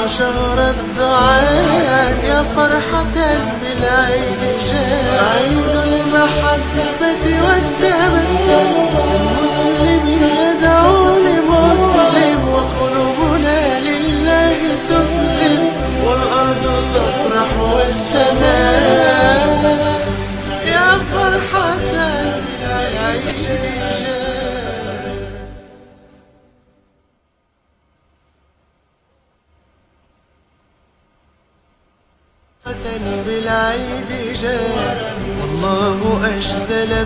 شهر الدعاء يا فرحة بالعيد جاء عيد المحبة والتبسم المسلم يدعو لمسلم وقلوبنا لله تسلم والأرض تفرح والسماء يا فرحة بالعيد جاء بالعيد جاء والله أجزل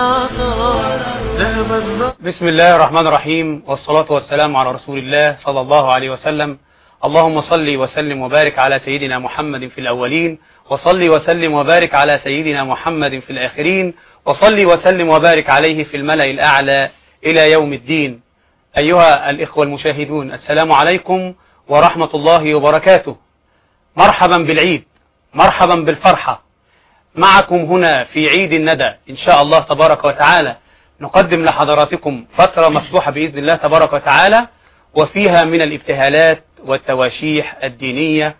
بالعطاء ذهب الظهر بسم الله الرحمن الرحيم والصلاة والسلام على رسول الله صلى الله عليه وسلم اللهم صل وسلم وبارك على سيدنا محمد في الأولين وصل وسلم وبارك على سيدنا محمد في الآخرين وصل وسلم وبارك عليه في الملأ الأعلى إلى يوم الدين أيها الإخوة المشاهدون السلام عليكم ورحمة الله وبركاته مرحبا بالعيد مرحبا بالفرحة معكم هنا في عيد الندى إن شاء الله تبارك وتعالى نقدم لحضراتكم فترة مفتوحة بإذن الله تبارك وتعالى وفيها من الابتهالات والتواشيح الدينية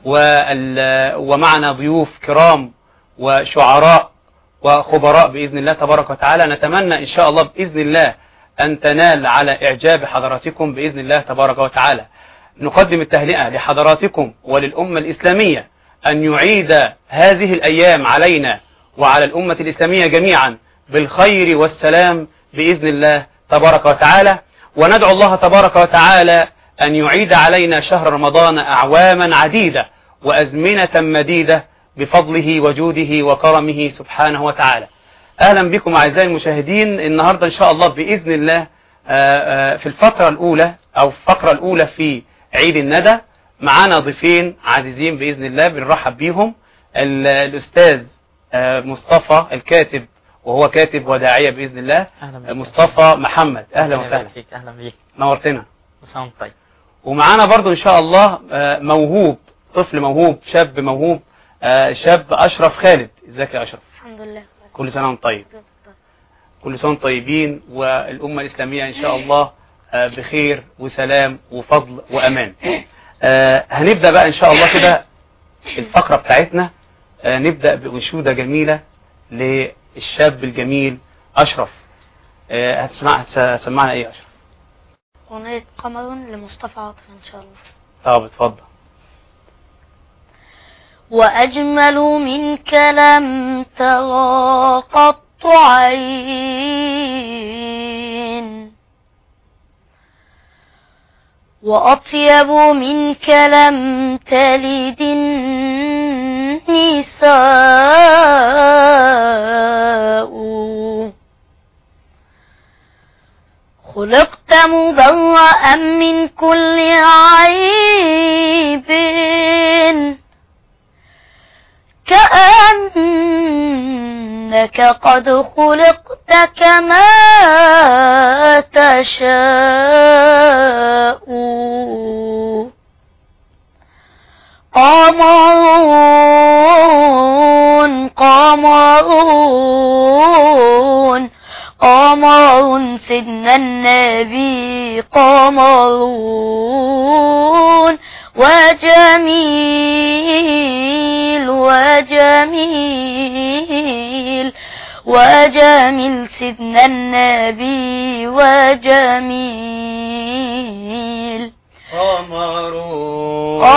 وال- ومعنا ضيوف كرام وشعراء وخبراء بإذن الله تبارك وتعالى نتمنى إن شاء الله بإذن الله أن تنال على إعجاب حضراتكم بإذن الله تبارك وتعالى نقدم التهنئة لحضراتكم وللأمة الإسلامية أن يعيد هذه الأيام علينا وعلى الأمة الإسلامية جميعا بالخير والسلام بإذن الله تبارك وتعالى وندعو الله تبارك وتعالى أن يعيد علينا شهر رمضان أعواما عديدة وأزمنة مديدة بفضله وجوده وكرمه سبحانه وتعالى أهلا بكم أعزائي المشاهدين النهاردة إن شاء الله بإذن الله آه، آه، في الفترة الأولى أو الفقرة الأولى في عيد الندى معانا ضيفين عزيزين بإذن الله بنرحب بيهم ال- الأستاذ آه، مصطفى الكاتب وهو كاتب وداعية بإذن الله اهلا بيك آه، مصطفى محمد أهلا ربنا وسهلا يبارك فيك اهلا بيك نورتنا وسام طيب ومعانا برضو إن شاء الله آه، موهوب طفل موهوب شاب موهوب آه، شاب أشرف خالد ازيك يا أشرف الحمد لله كل سنة وانت طيب كل سنة وانتم طيبين والأمة الإسلامية إن شاء الله آه، بخير وسلام وفضل وأمان آه، هنبدأ بقى إن شاء الله كده الفقرة بتاعتنا آه، نبدأ بأنشودة جميلة للشاب الجميل أشرف آه، هتسمع هتس- هتسمعنا إيه يا أشرف أغنية قمر لمصطفى عاطف إن شاء الله طب اتفضل وأجمل منك لم ترى قط عين وأطيب منك لم تلد النساء خلقت مبرأ من كل عيب كأنك قد خلقت كما تشاء قمرون قمرون قمر سيدنا النبي قمرون وجميل وجميل وجميل سيدنا النبي وجميل قمرون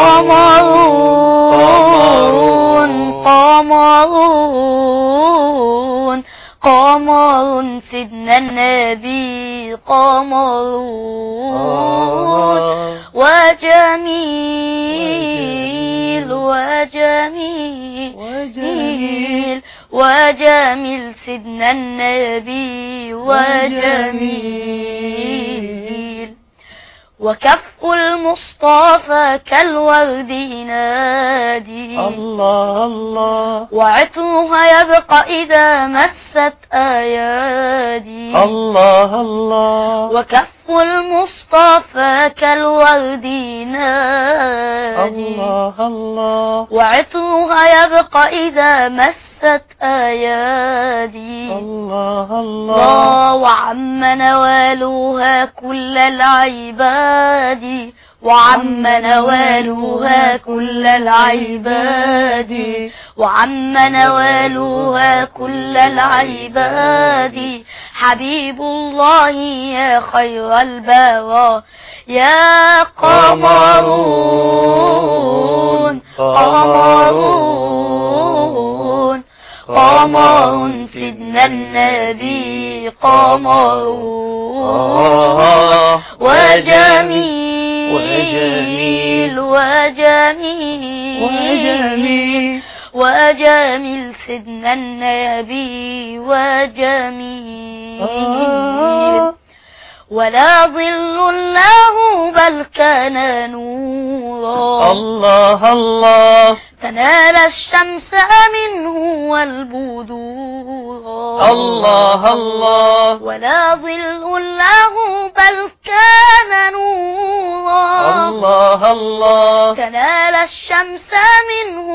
قمرون قمرون قمر سيدنا النبي قمرون وجميل وجميل وجميل وجميل سيدنا النبي وجميل وكف المصطفى كالورد ينادي الله الله وعطرها يبقى إذا مست أيادي الله الله وكف المصطفى كالورد ينادي الله الله وعطرها يبقى إذا مست أيادي الله الله الله وعم نوالها كل العباد وعم نوالها كل العباد وعم نوالها كل العباد حبيب الله يا خير البرى يا قمرون قمرون قمر سيدنا النبي قمرون وجميل وجميل وجميل وجميل وجميل سيدنا النبي وجميل آه. ولا ظل له بل كان نورا الله الله فنال الشمس منه والبدور الله الله ولا ظل له بل كان نورا الله الله تنال الشمس منه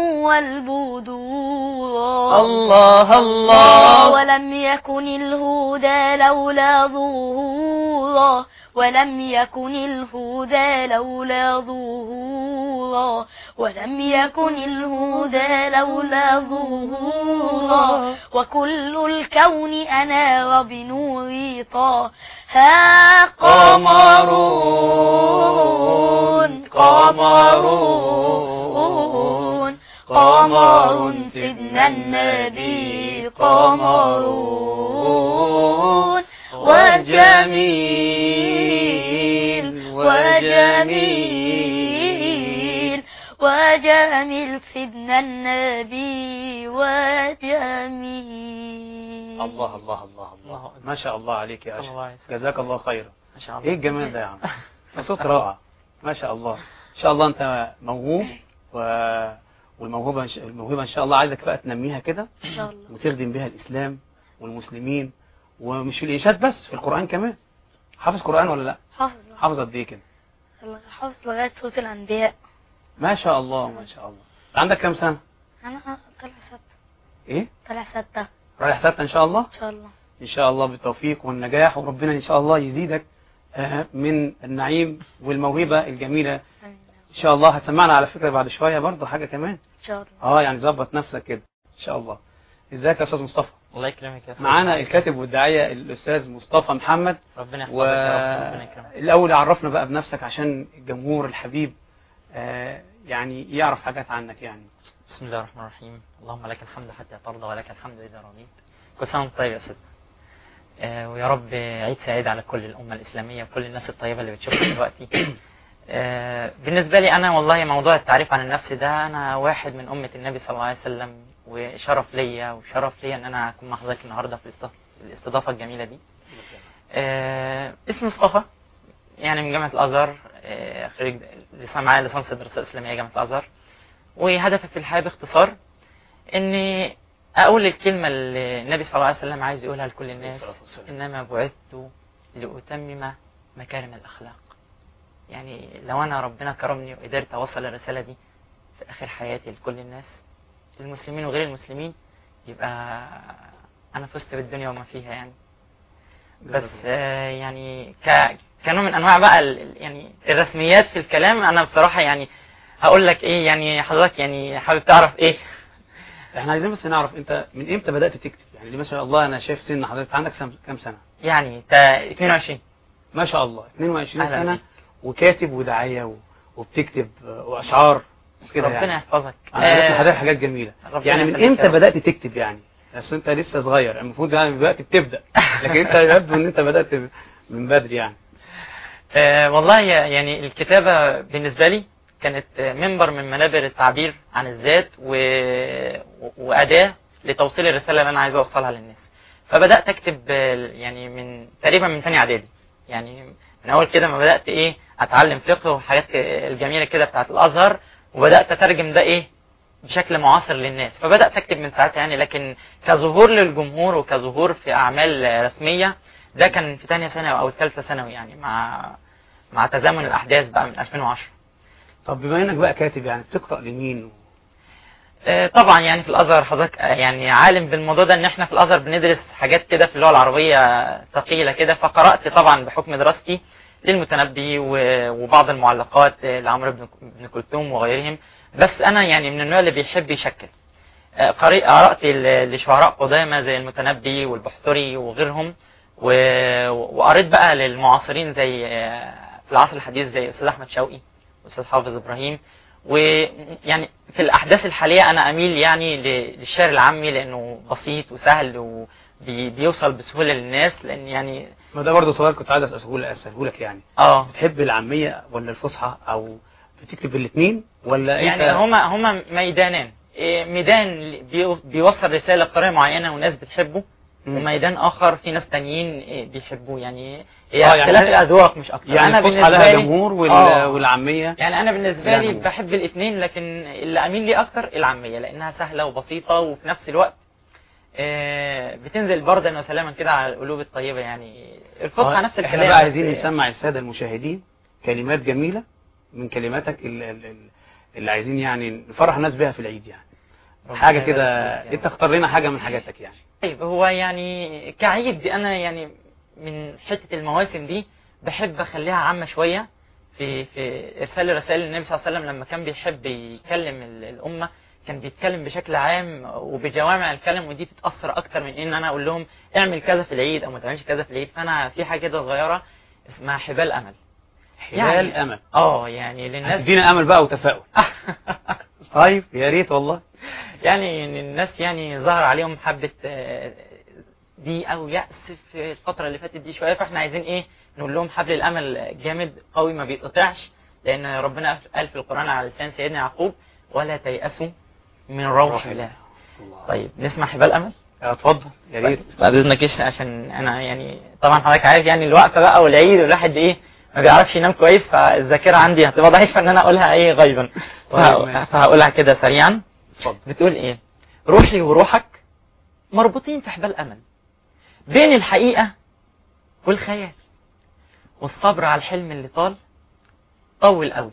والبدور الله الله ولم يكن الهدى لولا ظهورا ولم يكن الهدى لولا ظهورا ولم يكن الهدى لولا ظهورا وكل الكون أنار بنور طه ها قمرون قمرون قمر سيدنا النبي قمرون وجميل وجميل وجميل سيدنا النبي وجميل الله الله الله الله ما شاء الله عليك يا صلى الله أشرف عليه وسلم. جزاك الله خيرا ما شاء الله ايه الجمال ده يا عم ده صوت رائع ما شاء الله ان شاء الله انت موهوب و... والموهبه إن شاء- الموهبه ان شاء الله عايزك بقى تنميها كده إن شاء الله وتخدم بها الاسلام والمسلمين ومش في الانشاد بس في القران كمان حافظ قران ولا لا حافظ حافظ قد ايه كده حافظ لغاية صوت الأنبياء ما شاء الله ما شاء الله عندك كام سنه أنا طلع ستة ايه طلع ستة رايح ستة ان شاء الله إن شاء الله ان شاء الله بالتوفيق والنجاح وربنا ان شاء الله يزيدك آه، من النعيم والموهبه الجميله آمين ان شاء الله هتسمعنا على فكره بعد شويه برضه حاجه كمان إن شاء الله اه يعني ظبط نفسك كده ان شاء الله ازيك يا استاذ مصطفى الله يكرمك يا أستاذ. معانا الكاتب والداعيه الاستاذ مصطفى محمد ربنا يحفظك يا رب ربنا يكرمك والاول عرفنا بقى بنفسك عشان الجمهور الحبيب آه يعني يعرف حاجات عنك يعني بسم الله الرحمن الرحيم اللهم لك الحمد حتى ترضى ولك الحمد إذا رضيت كل سنة وانت طيب يا سيدنا آه ويا رب عيد سعيد على كل الأمة الإسلامية وكل الناس الطيبة اللي بتشوفنا دلوقتي آه بالنسبة لي أنا والله موضوع التعريف عن النفس ده أنا واحد من أمة النبي صلى الله عليه وسلم وشرف ليا وشرف ليا إن أنا أكون مع حضرتك النهاردة في الاستض- الاستضافة الجميلة دي آه اسمي مصطفى يعني من جامعة الأزهر آه خريج لسان معايا ليسانس الدراسات الإسلامية جامعة الأزهر وهدفي في الحياة باختصار إني أقول الكلمة اللي النبي صلى الله عليه وسلم عايز يقولها لكل الناس الصلاة والسلام. إنما بعثت لأتمم مكارم الأخلاق يعني لو أنا ربنا كرمني وقدرت أوصل الرسالة دي في آخر حياتي لكل الناس المسلمين وغير المسلمين يبقى أنا فزت بالدنيا وما فيها يعني بس آه، يعني ك كنوع من انواع بقى ال- ال- يعني الرسميات في الكلام انا بصراحه يعني هقول لك ايه يعني حضرتك يعني حابب تعرف ايه احنا عايزين بس نعرف انت من امتى بدات تكتب يعني ليه ما شاء الله انا شايف سن حضرتك عندك سم- كام سنه يعني تا 22 ما شاء الله 22 أهلاً سنه بيك. وكاتب وداعيه و- وبتكتب آه، واشعار وكده ربنا يعني يحفظك انا عرفت آه، حضرتك حاجات جميله ربنا يعني من يخليك امتى يا رب. بدات تكتب يعني بس انت لسه صغير المفروض يعني دلوقتي بتبدا لكن انت يبدو ان انت بدات من بدري يعني آه والله يا- يعني الكتابة بالنسبة لي كانت آه، منبر من منابر التعبير عن الذات و... و- وأداة لتوصيل الرسالة اللي أنا عايز أوصلها للناس فبدأت أكتب آه، يعني من تقريبا من تاني إعدادي يعني من أول كده ما بدأت إيه أتعلم فقه وحاجات آه، الجميلة كده بتاعت الأزهر وبدأت أترجم ده إيه بشكل معاصر للناس فبدأت أكتب من ساعتها يعني لكن كظهور للجمهور وكظهور في أعمال آه، رسمية ده كان في تانية ثانوي أو ثالثة ثانوي يعني مع مع تزامن الأحداث بقى من 2010 طب بما انك بقى كاتب يعني بتقرا لمين آه، طبعا يعني في الازهر حضرتك آه، يعني عالم بالموضوع ده ان احنا في الازهر بندرس حاجات كده في اللغه العربيه ثقيله كده فقرات طبعا بحكم دراستي للمتنبي و- وبعض المعلقات آه، لعمرو بن بن كلثوم وغيرهم بس انا يعني من النوع اللي بيحب يشكل آه، قري- قرأت ل- لشعراء قدامى زي المتنبي والبحتري وغيرهم و- وقريت بقى للمعاصرين زي آه، في العصر الحديث زي استاذ احمد شوقي واستاذ حافظ ابراهيم ويعني في الاحداث الحاليه انا اميل يعني ل- للشعر العامي لانه بسيط وسهل وبيوصل بسهوله للناس لان يعني ما ده برضه سؤال كنت عايز اساله لك اساله لك يعني اه بتحب العاميه ولا الفصحى او بتكتب الاثنين ولا يعني انت هما هما ميدانان إيه، ميدان بي- بيوصل رساله بطريقه معينه وناس بتحبه مم. وميدان اخر في ناس تانيين إيه، بيحبوه يعني هي آه، يعني اختلاف هي- الاذواق مش اكتر يعني الفصحى بالنسبة لها لي- جمهور وال... آه. والعاميه يعني انا بالنسبه لا لي جمهور. بحب الاثنين لكن اللي اميل لي اكتر العاميه لانها سهله وبسيطه وفي نفس الوقت آه، بتنزل بردا وسلاما كده على القلوب الطيبه يعني الفصحى آه، نفس الكلام احنا بقى عايزين بس- نسمع الساده المشاهدين كلمات جميله من كلماتك ال- ال- ال- اللي عايزين يعني نفرح الناس بيها في العيد يعني ربنا حاجه يبارك كده فيك يا انت رب. اختار لنا حاجه من حاجاتك يعني طيب هو يعني كعيد انا يعني من حته المواسم دي بحب اخليها عامه شويه في في ارسال رسائل النبي صلى الله عليه وسلم لما كان بيحب يكلم ال- الامه كان بيتكلم بشكل عام وبجوامع الكلم ودي بتاثر اكتر من ان انا اقول لهم اعمل كذا في العيد او ما تعملش كذا في العيد فانا في حاجه كده صغيره اسمها حبال امل حبال يعني- امل اه يعني للناس هتدينا امل بقى وتفاؤل طيب يا ريت والله يعني إن الناس يعني ظهر عليهم حبة آه، دي أو يأس في الفترة اللي فاتت دي شوية فاحنا عايزين إيه نقول لهم حبل الأمل جامد قوي ما بيتقطعش لأن ربنا قال في القرآن على لسان سيدنا يعقوب ولا تيأسوا من روح الله الله طيب نسمع حبال أمل اتفضل يا ريت بعد إذنك إيش عشان أنا يعني طبعا حضرتك عارف يعني الوقفة بقى والعيد والواحد إيه ما بيعرفش ينام كويس فالذاكرة عندي هتبقى ضعيفة إن أنا أقولها إيه غيبا طيب، فه- ماشي. فهقولها كده سريعا اتفضل بتقول ايه روحي وروحك مربوطين في حبال امل بين الحقيقه والخيال والصبر على الحلم اللي طال طول قوي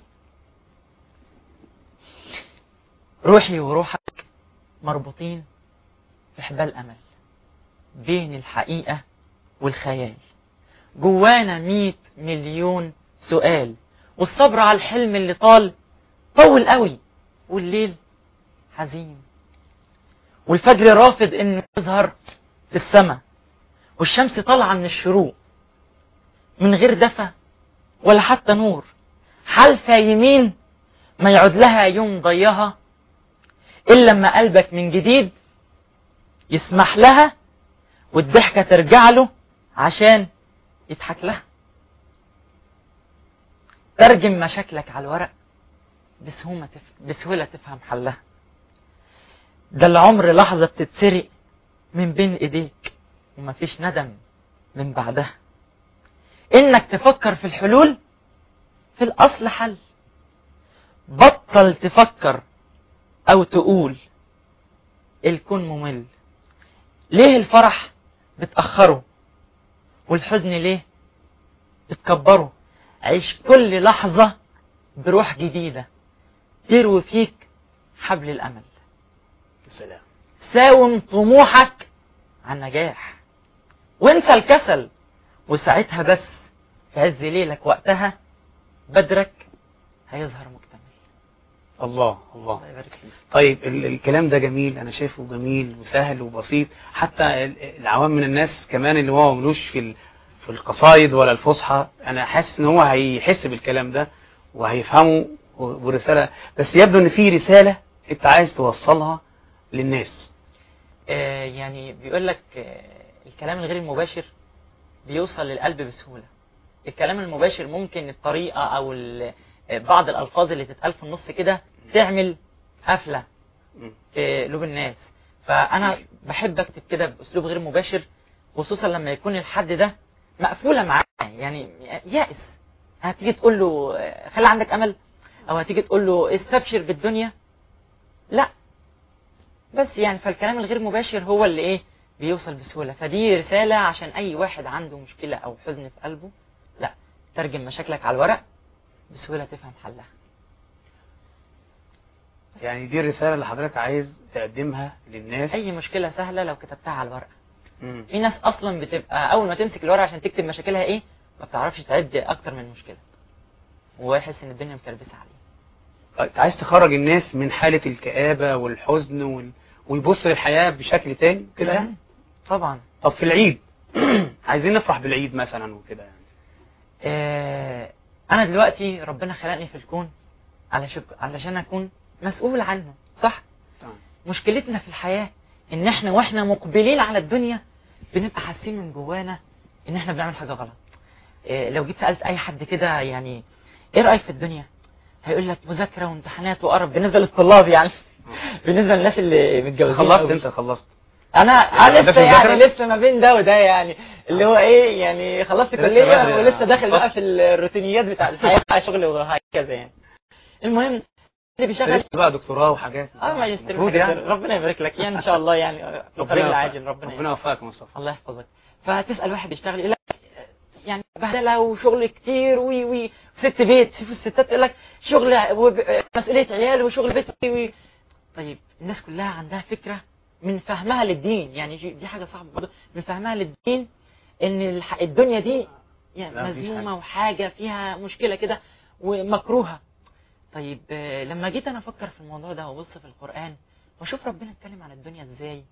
روحي وروحك مربوطين في حبال امل بين الحقيقه والخيال جوانا مية مليون سؤال والصبر على الحلم اللي طال طول قوي والليل حزين والفجر رافض انه يظهر في السماء والشمس طالعه من الشروق من غير دفى ولا حتى نور حالفة يمين ما يعود لها يوم ضيها إلا لما قلبك من جديد يسمح لها والضحكة ترجع له عشان يضحك لها ترجم مشاكلك على الورق بسهولة تف... بسهولة تفهم حلها ده العمر لحظة بتتسرق من بين ايديك ومفيش ندم من بعدها انك تفكر في الحلول في الاصل حل بطل تفكر او تقول الكون ممل ليه الفرح بتأخره والحزن ليه بتكبره عيش كل لحظة بروح جديدة تروي فيك حبل الأمل سلام ساوم طموحك عن نجاح وانسى الكسل وساعتها بس في عز ليلك وقتها بدرك هيظهر مكتمل الله الله الله يبارك فيك طيب ال- الكلام ده جميل انا شايفه جميل وسهل وبسيط حتى ال- العوام من الناس كمان اللي هو ملوش في ال- في القصايد ولا الفصحى انا حاسس ان هو هيحس بالكلام ده وهيفهمه و- ورساله بس يبدو ان في رساله انت عايز توصلها للناس آه يعني بيقول لك آه الكلام الغير المباشر بيوصل للقلب بسهولة الكلام المباشر ممكن الطريقة أو ال- آه، بعض الألفاظ اللي تتقال في النص كده تعمل قفلة مم. في قلوب الناس فأنا بحب أكتب كده بأسلوب غير مباشر خصوصا لما يكون الحد ده مقفولة معاه يعني يائس هتيجي تقول له آه، خلي عندك أمل أو هتيجي تقول له استبشر بالدنيا لا بس يعني فالكلام الغير مباشر هو اللي ايه بيوصل بسهولة فدي رسالة عشان أي واحد عنده مشكلة أو حزن في قلبه لا ترجم مشاكلك على الورق بسهولة تفهم حلها يعني دي الرساله اللي حضرتك عايز تقدمها للناس أي مشكلة سهلة لو كتبتها على الورق مم. في ناس أصلا بتبقى أول ما تمسك الورق عشان تكتب مشاكلها إيه ما بتعرفش تعد اكتر من مشكله وهو يحس ان الدنيا مكربسه عليه طيب، عايز تخرج الناس من حالة الكآبة والحزن وال... ويبص للحياة بشكل تاني كده يعني طبعا طب في العيد عايزين نفرح بالعيد مثلا وكده يعني آه انا دلوقتي ربنا خلقني في الكون علشان علشان اكون مسؤول عنه صح تمام. مشكلتنا في الحياه ان احنا واحنا مقبلين على الدنيا بنبقى حاسين من جوانا ان احنا بنعمل حاجه غلط آه لو جيت سالت اي حد كده يعني ايه رايك في الدنيا هيقول لك مذاكره وامتحانات وقرف بالنسبه للطلاب يعني بالنسبه للناس اللي متجوزين خلصت أوي. انت خلصت انا يعني انا ده في لسه يعني المذاكرة؟ لسه ما بين ده وده يعني اللي هو ايه يعني خلصت لسه كليه بدري. ولسه داخل بقى فصل. في الروتينيات بتاع الحياه بقى شغل وهكذا يعني المهم اللي بيشغل لسه بقى دكتوراه وحاجات اه ماجستير المفروض وحاجات يعني كده. ربنا يبارك لك يعني ان شاء الله يعني في الطريق يوفقك. العاجل ربنا ربنا يبارك. يوفقك يا مصطفى الله يحفظك فتسال واحد يشتغل يقول لك يعني بهدله وشغل كتير وي وي ست بيت شوفوا الستات يقول لك شغل وب- مسؤوليه عيال وشغل بيت وي وي طيب الناس كلها عندها فكره من فهمها للدين يعني شي- دي حاجه صعبه برضه من فهمها للدين ان الح- الدنيا دي يعني لا، مفيش مذمومه حاجة. وحاجه فيها مشكله كده ومكروهه طيب آه، لما جيت انا افكر في الموضوع ده وابص في القران واشوف ربنا اتكلم عن الدنيا ازاي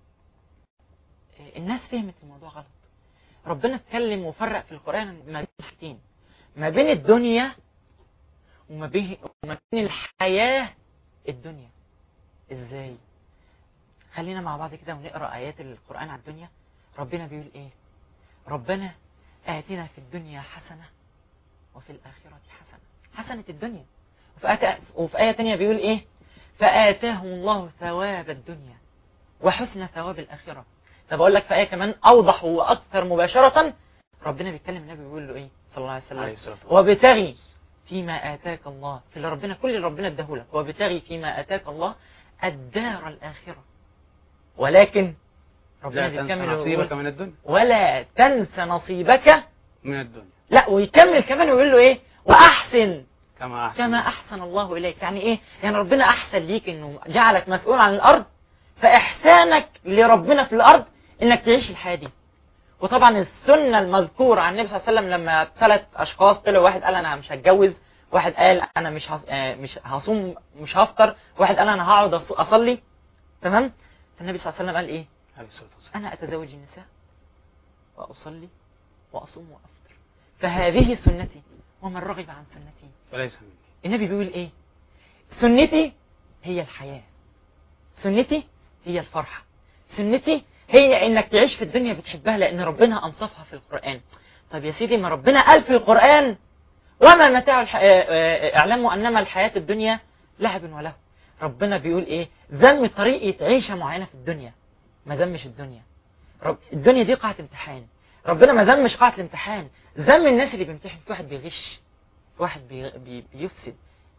آه، الناس فهمت الموضوع غلط ربنا اتكلم وفرق في القرآن ما بين حاجتين ما بين الدنيا وما بين وما بين الحياة الدنيا ازاي خلينا مع بعض كده ونقرأ آيات القرآن على الدنيا ربنا بيقول ايه ربنا آتنا في الدنيا حسنة وفي الآخرة حسنة حسنة الدنيا وفي آية, وفي آية تانية بيقول ايه فآتاهم الله ثواب الدنيا وحسن ثواب الآخرة طب أقول لك في آية كمان أوضح وأكثر مباشرة ربنا بيتكلم النبي بيقول له إيه صلى الله عليه وسلم عليه الصلاة والسلام وابتغي فيما آتاك الله في اللي ربنا كل اللي ربنا اداهولك وابتغي فيما آتاك الله الدار الآخرة ولكن ربنا لا تنسى بيكمل نصيبك ويقول من الدنيا ولا تنس نصيبك من الدنيا لا ويكمل كمان ويقول له ايه واحسن كما أحسن كما احسن الله اليك يعني ايه يعني ربنا احسن ليك انه جعلك مسؤول عن الارض فاحسانك لربنا في الارض انك تعيش الحياه دي وطبعا السنه المذكوره عن النبي صلى الله عليه وسلم لما ثلاث اشخاص طلعوا واحد قال انا مش هتجوز واحد قال انا مش هص... آه، مش هصوم مش هفطر واحد قال انا هقعد أص- اصلي تمام فالنبي صلى الله عليه وسلم قال ايه عليه الصلاة والسلام أنا أتزوج النساء وأصلي وأصوم وأفطر فهذه سنتي ومن رغب عن سنتي وليس مني النبي بيقول إيه سنتي هي الحياة سنتي هي الفرحة سنتي هي إنك تعيش في الدنيا بتحبها لأن ربنا أنصفها في القرآن طب يا سيدي ما ربنا قال في القرآن وما متاع الح... آه، آه، اعلموا أنما الحياة الدنيا لعب وله ربنا بيقول إيه ذم طريقة عيشة معينة في الدنيا ما ذمش الدنيا رب الدنيا دي قاعة امتحان ربنا ما ذمش قاعة الامتحان ذم الناس اللي بيمتحن في واحد بيغش في واحد بي... بي... بيفسد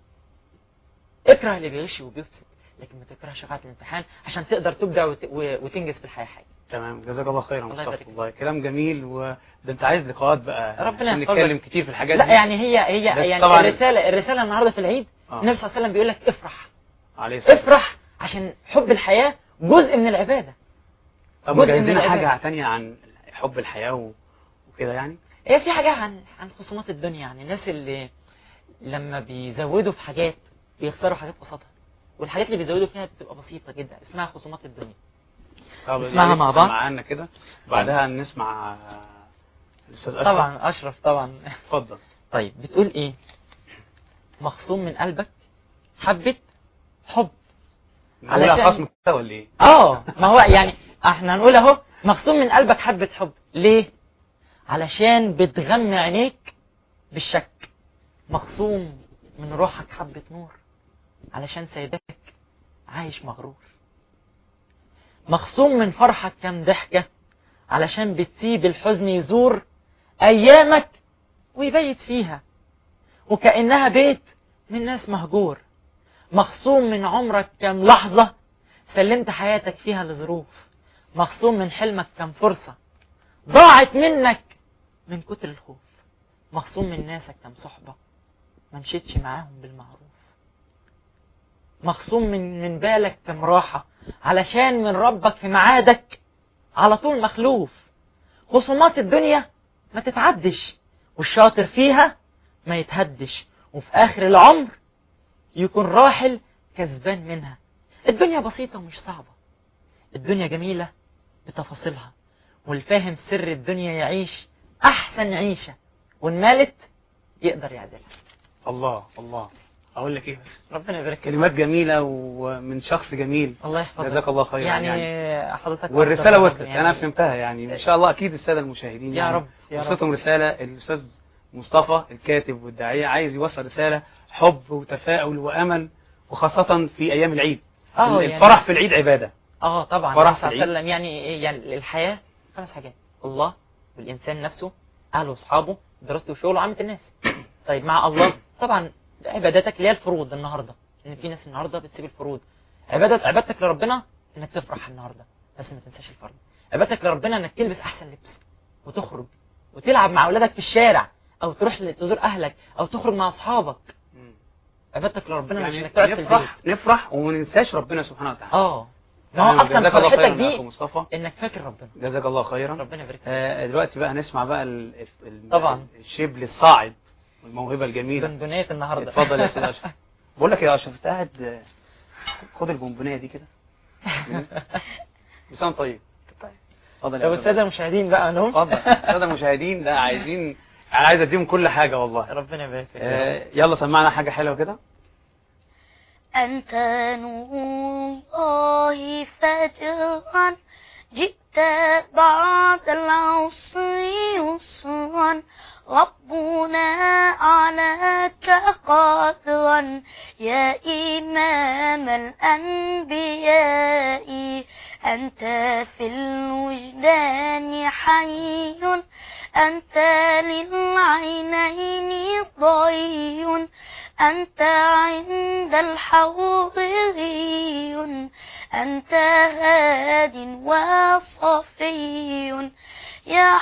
اكره اللي بيغش وبيفسد لكن ما تكرهش قاعة الامتحان عشان تقدر تبدع وت... و... وتنجز في الحياة حاجة تمام جزاك الله خيرا الله مصطفى يبارك فيك. والله كلام جميل وده انت عايز لقاءات بقى ربنا عشان يحفظك. نتكلم كتير في الحاجات لا دي يعني هي هي بس يعني طبعاً- الرسالة الرسالة النهاردة في العيد آه. النبي صلى الله عليه وسلم بيقول لك افرح عليه الصلاة والسلام. افرح عشان حب الحياة جزء من العبادة طب جزء مجهز من لنا العبادة. حاجة تانية عن حب الحياة و... وكده يعني هي في حاجة عن عن خصومات الدنيا يعني الناس اللي لما بيزودوا في حاجات بيخسروا حاجات قصادها والحاجات اللي بيزودوا فيها بتبقى بسيطة جدا اسمها خصومات الدنيا طب نسمعها يا ريت مع بعض. معانا كده بعدها نسمع آه، الأستاذ أشرف طبعا أشرف طبعا اتفضل طيب بتقول إيه مخصوم من قلبك حبة حب علشان علشان- خصم كده ولا ايه؟ اه ما هو يعني احنا هنقول اهو مخصوم من قلبك حبة حب ليه علشان بتغمي عينيك بالشك مخصوم من روحك حبة نور علشان سايبك عايش مغرور مخصوم من فرحك كم ضحكة علشان بتسيب الحزن يزور أيامك ويبيت فيها وكأنها بيت من ناس مهجور مخصوم من عمرك كم لحظة سلمت حياتك فيها لظروف مخصوم من حلمك كم فرصة ضاعت منك من كتر الخوف مخصوم من ناسك كم صحبة ما مشيتش معاهم بالمعروف مخصوم من من بالك كم راحة علشان من ربك في ميعادك على طول مخلوف خصومات الدنيا ما تتعدش والشاطر فيها ما يتهدش وفي آخر العمر يكون راحل كسبان منها الدنيا بسيطة ومش صعبة الدنيا جميلة بتفاصيلها والفاهم سر الدنيا يعيش أحسن عيشة والمالت يقدر يعدلها الله الله اقول لك ايه بس ربنا يبارك فيك. كلمات جميله ومن شخص جميل الله يحفظك جزاك الله خيرا يعني, يعني حضرتك والرساله أفضل وصلت يعني انا فهمتها يعني ان شاء الله اكيد الساده المشاهدين يا يعني رب يا رب وصلتهم رساله الاستاذ مصطفى الكاتب والداعيه عايز يوصل رساله حب وتفاؤل وامل وخاصه في ايام العيد اه يعني الفرح في العيد عباده اه طبعا فرح النبي صلى في الله عليه وسلم يعني يعني الحياه خمس حاجات الله والانسان نفسه اهله واصحابه دراسته وشغله عامه الناس طيب مع الله طبعا عباداتك اللي هي الفروض النهارده ان في ناس النهارده بتسيب الفروض عبادة عبادتك لربنا انك تفرح النهارده بس ما تنساش الفرض عبادتك لربنا انك تلبس احسن لبس وتخرج وتلعب مع اولادك في الشارع او تروح ل- تزور اهلك او تخرج مع اصحابك عبادتك لربنا مش يعني انك تقعد في البيت نفرح نفرح وما ننساش ربنا سبحانه وتعالى اه ما هو يعني اصلا جزاك الله فرحتك خيرا يا اخو دي مصطفى انك فاكر ربنا جزاك الله خيرا ربنا يبارك فيك آه دلوقتي بقى نسمع بقى ال... ال... طبعا. الشبل الصاعد والموهبه الجميله بونبونية النهارده اتفضل يا استاذ اشرف بقول لك يا اشرف انت قاعد آه، خد البونبونيه دي كده لسان طيب طيب. اتفضل لو يا استاذ الساده المشاهدين بقى نوم اتفضل الساده المشاهدين ده عايزين انا عايز اديهم كل حاجه والله ربنا يبارك فيك آه يلا سمعنا حاجه حلوه كده أنت نور الله فجرا جئت بعد العصر يسرا ربنا عليك قادرا يا إمام الأنبياء أنت في الوجدان حي أنت للعينين ضي أنت عند الحوض غي أنت هاد وصفي يا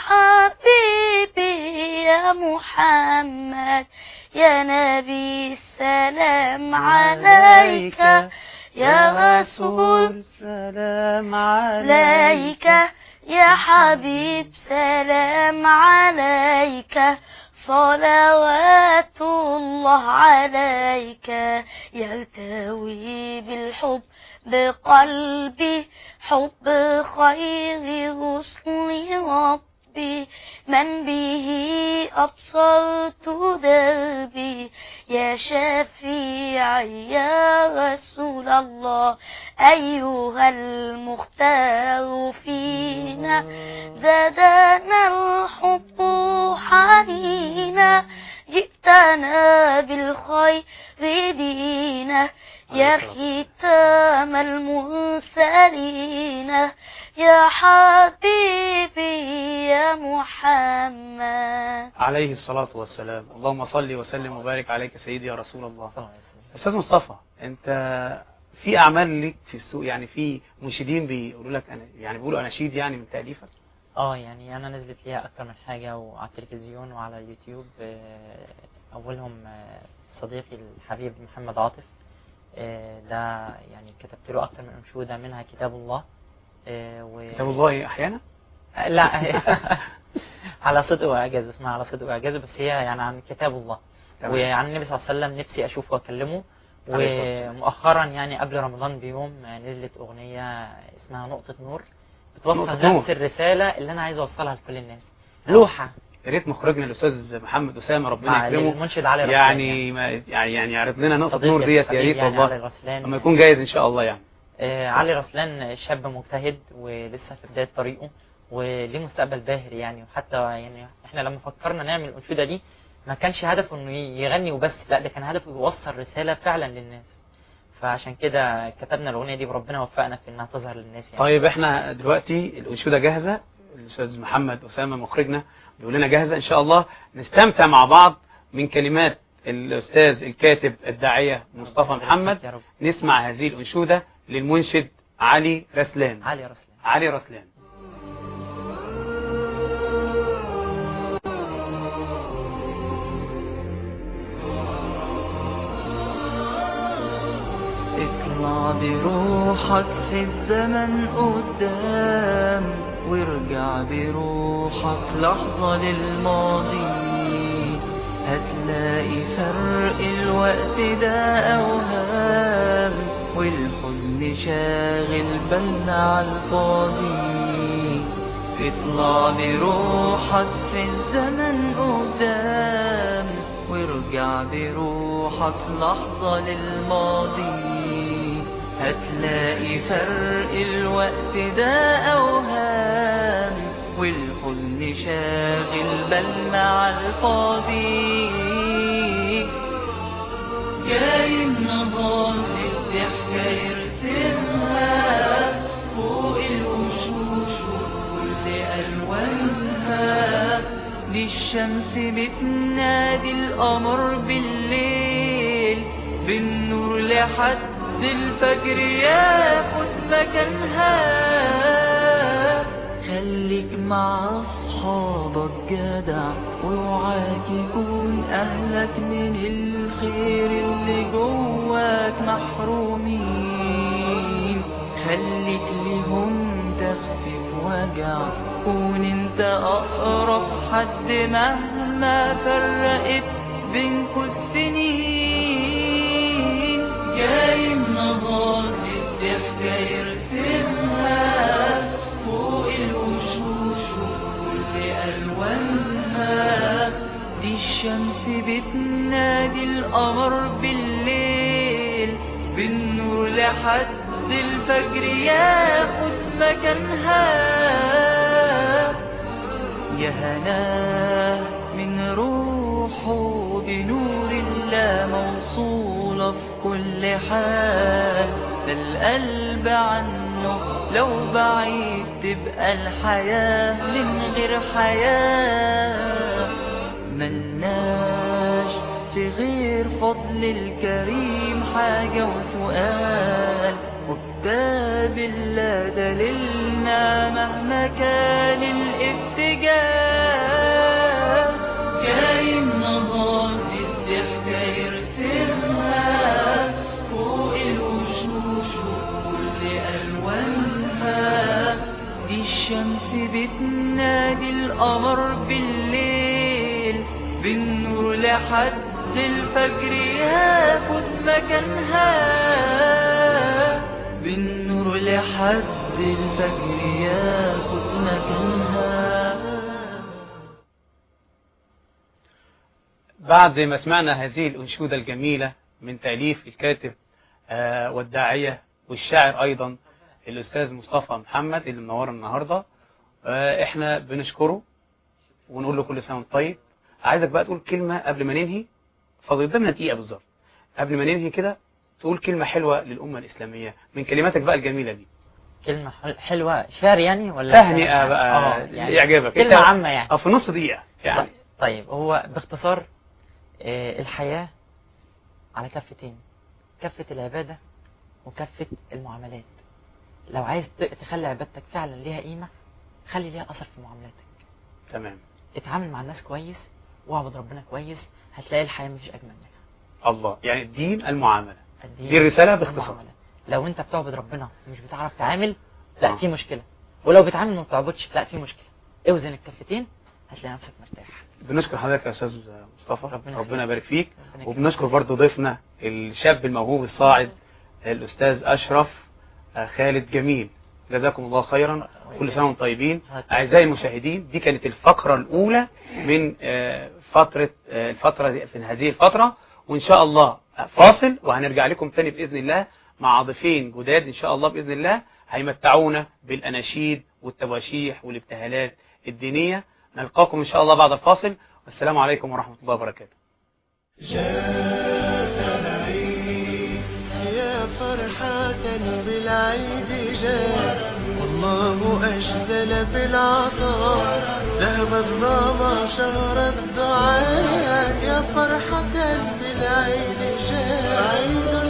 حبيبي يا محمد يا نبي السلام عليك يا رسول سلام عليك يا حبيب سلام عليك صلوات الله عليك يلتوي بالحب بقلبي حب خير رسل ربي من به أبصرت دربي يا شفيعي يا رسول الله أيها المختار فينا زادنا الحب حنينا جئتنا بالخير دينا يا ختام المرسلين يا حبيبي يا محمد عليه الصلاة والسلام اللهم صل وسلم وبارك عليك سيدي يا رسول الله صلى الله عليه وسلم. أستاذ مصطفى أنت في أعمال ليك في السوق يعني في منشدين بيقولوا لك أنا يعني بيقولوا أناشيد يعني من تأليفك اه يعني انا نزلت ليها اكتر من حاجه وعلى التلفزيون وعلى اليوتيوب آه، اولهم آه، صديقي الحبيب محمد عاطف آه، ده يعني كتبت له اكتر من انشوده منها كتاب الله آه، و... كتاب الله أحيانا آه، لا على صدق واعجاز اسمها على صدق واعجاز بس هي يعني عن كتاب الله تمام. وعن النبي صلى الله عليه وسلم نفسي اشوفه واكلمه عليه الصلاة والسلام. ومؤخرا يعني قبل رمضان بيوم آه، نزلت اغنيه اسمها نقطه نور بتوصل نقطة نفس نور. الرساله اللي انا عايز اوصلها لكل الناس لوحه يا ريت مخرجنا الأستاذ محمد أسامة ربنا مع يكرمه المنشد علي رسلان يعني ما يعني يعني يعرض لنا نقطة صديقي نور ديت يا الحبيب ريت يعني علي والله رسلان لما يكون جاهز إن شاء الله يعني آه، علي رسلان شاب مجتهد ولسه في بداية طريقه وليه مستقبل باهر يعني وحتى يعني احنا لما فكرنا نعمل الأنشودة دي ما كانش هدفه انه يغني وبس لا ده كان هدفه يوصل رسالة فعلا للناس فعشان كده كتبنا الأغنية دي وربنا وفقنا في انها تظهر للناس يعني طيب احنا دلوقتي الأنشودة جاهزة الأستاذ محمد أسامة مخرجنا بيقول لنا جاهزة إن شاء الله نستمتع مع بعض من كلمات الأستاذ الكاتب الداعية مصطفى محمد يا رب نسمع هذه الأنشودة للمنشد علي رسلان علي رسلان علي رسلان اطلع بروحك في الزمن قدام وارجع بروحك لحظة للماضي هتلاقي فرق الوقت ده أوهام والحزن شاغل بالنا عالفاضي اطلع بروحك في الزمن قدام وارجع بروحك لحظة للماضي هتلاقي فرق الوقت ده أوهام والحزن شاغل بالنا عالفاضي جاي النهار الضحكة يرسمها فوق الوشوش وكل ألوانها دي الشمس بتنادي القمر بالليل بالنور لحد الفجر ياخد مكانها خليك مع أصحابك جدع واوعاك يكون أهلك من الخير اللي جواك محرومين خليك ليهم تخفف وجع كون انت أقرب حد مهما فرقت بينكوا السنين جاي النهار الضحكة يرسمها فوق الوشوش وكل ألوانها دي الشمس بتنادي القمر بالليل بالنور لحد الفجر ياخد مكانها يا هناه من روحه بنور الله موصولة في كل حال ده القلب عنه لو بعيد تبقى الحياة من غير حياة ملناش في غير فضل الكريم حاجة وسؤال وكتاب الله دليلنا مهما كان الاتجاه جاي النهار الضحكة يرسمها فوق الوشوش وكل ألوانها دي الشمس بتنادي القمر بالليل بالنور لحد الفجر ياخد مكانها بالنور لحد الفجر ياخد مكانها بعد ما سمعنا هذه الأنشودة الجميلة من تأليف الكاتب آه، والداعية والشاعر أيضا الأستاذ مصطفى محمد اللي منورنا النهاردة آه، احنا بنشكره ونقول له كل سنة وانت طيب عايزك بقى تقول كلمة قبل ما ننهي فاضل قدامنا دقيقة بالظبط قبل ما ننهي كده تقول كلمة حلوة للأمة الإسلامية من كلماتك بقى الجميلة دي كلمة حل- حلوة شعر يعني ولا تهنئة بقى آه، يعني يعجبك كلمة أنت- عامة يعني اه في نص دقيقة يعني طيب هو باختصار آه، الحياة على كفتين كفة العبادة وكفة المعاملات لو عايز ت- تخلي عبادتك فعلا ليها قيمة خلي ليها أثر في معاملاتك تمام اتعامل مع الناس كويس واعبد ربنا كويس هتلاقي الحياة مفيش أجمل منها الله يعني الدين المعاملة الدين دي الرسالة باختصار. المعاملة. لو انت بتعبد ربنا مش بتعرف تعامل لا آه. في مشكلة ولو بتعامل وما بتعبدش لا في مشكلة اوزن الكفتين هتلاقي نفسك مرتاح بنشكر حضرتك يا استاذ مصطفى ربنا ربنا, يخليك. يبارك فيك ربنا يكرمك. وبنشكر برضو ضيفنا الشاب الموهوب الصاعد الاستاذ اشرف آه، خالد جميل جزاكم الله خيرا كل سنه وانتم طيبين اعزائي المشاهدين دي كانت الفقره الاولى من آه، فتره آه، الفتره دي في هذه الفتره وان شاء الله فاصل وهنرجع لكم تاني باذن الله مع ضيفين جداد ان شاء الله باذن الله هيمتعونا بالاناشيد والتواشيح والابتهالات الدينيه نلقاكم ان شاء الله بعد الفاصل والسلام عليكم ورحمه الله وبركاته يا فرحة بالعيد جاء والله أجزل في العطاء ذهب الظما شهر الدعاء يا فرحة بالعيد جاء عيد